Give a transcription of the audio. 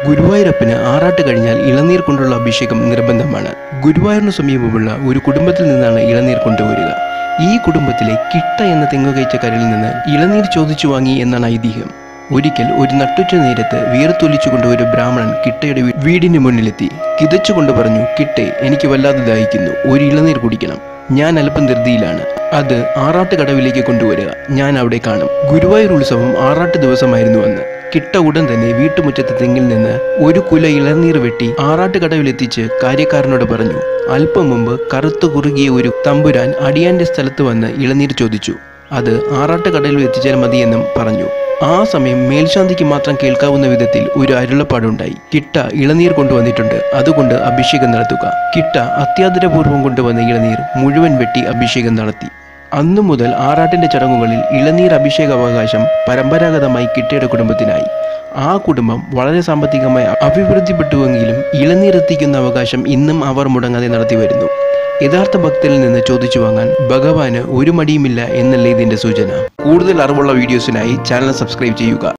ഗുരുവായൂരപ്പന് ആറാട്ട് കഴിഞ്ഞാൽ ഇളനീർ കൊണ്ടുള്ള അഭിഷേകം നിർബന്ധമാണ് ഗുരുവായൂരിന് സമീപമുള്ള ഒരു കുടുംബത്തിൽ നിന്നാണ് ഇളനീർ കൊണ്ടുവരിക ഈ കുടുംബത്തിലെ കിട്ട എന്ന തെങ്ങുകയറ്റക്കാരിൽ നിന്ന് ഇളനീർ ചോദിച്ചു വാങ്ങി എന്നാണ് ഐതിഹ്യം ഒരിക്കൽ ഒരു നട്ടുച്ച നേരത്ത് വീർത്തുലിച്ചുകൊണ്ട് ഒരു ബ്രാഹ്മണൻ കിട്ടയുടെ വീ- വീടിന് മുന്നിലെത്തി കിതച്ചുകൊണ്ട് പറഞ്ഞു കിട്ടെ എനിക്ക് വല്ലാതെ ദാഹിക്കുന്നു ഒരു ഇളനീർ കുടിക്കണം ഞാൻ അല്പം ധൃതിയിലാണ് അത് ആറാട്ട് കടവിലേക്ക് കൊണ്ടുവരിക ഞാൻ അവിടെ കാണും ഗുരുവായൂർ ഉത്സവം ആറാട്ട് ദിവസമായിരുന്നു അന്ന് കിട്ട ഉടൻ തന്നെ വീട്ടുമുറ്റത്തെ തെങ്ങിൽ നിന്ന് ഒരു കുല ഇളനീർ വെട്ടി ആറാട്ട് കടവിലെത്തിച്ച് കാര്യക്കാരനോട് പറഞ്ഞു അല്പം മുമ്പ് കറുത്തു കുറുകിയ ഒരു തമ്പുരാൻ അടിയാന്റെ സ്ഥലത്ത് വന്ന് ഇളനീർ ചോദിച്ചു അത് ആറാട്ട് കടലിൽ എത്തിച്ചാൽ മതിയെന്നും പറഞ്ഞു ആ സമയം മേൽശാന്തിക്ക് മാത്രം കേൾക്കാവുന്ന വിധത്തിൽ ഒരു അരുളപ്പാടുണ്ടായി കിട്ട ഇളനീർ കൊണ്ടുവന്നിട്ടുണ്ട് അതുകൊണ്ട് അഭിഷേകം നടത്തുക കിട്ട അത്യാദരപൂർവ്വം കൊണ്ടുവന്ന ഇളനീർ മുഴുവൻ വെട്ടി അഭിഷേകം നടത്തി അന്നു മുതൽ ആറാട്ടിന്റെ ചടങ്ങുകളിൽ ഇളനീർ അഭിഷേക അവകാശം പരമ്പരാഗതമായി കിട്ടയുടെ കുടുംബത്തിനായി ആ കുടുംബം വളരെ സാമ്പത്തികമായി അഭിവൃദ്ധിപ്പെട്ടുവെങ്കിലും ഇളനീർ എത്തിക്കുന്ന അവകാശം ഇന്നും അവർ മുടങ്ങാതെ നടത്തി വരുന്നു യഥാർത്ഥ ഭക്തരിൽ നിന്ന് ചോദിച്ചു വാങ്ങാൻ ഭഗവാന് ഒരു മടിയുമില്ല എന്നല്ലേ ഇതിന്റെ സൂചന കൂടുതൽ അറിവുള്ള വീഡിയോസിനായി ചാനൽ സബ്സ്ക്രൈബ് ചെയ്യുക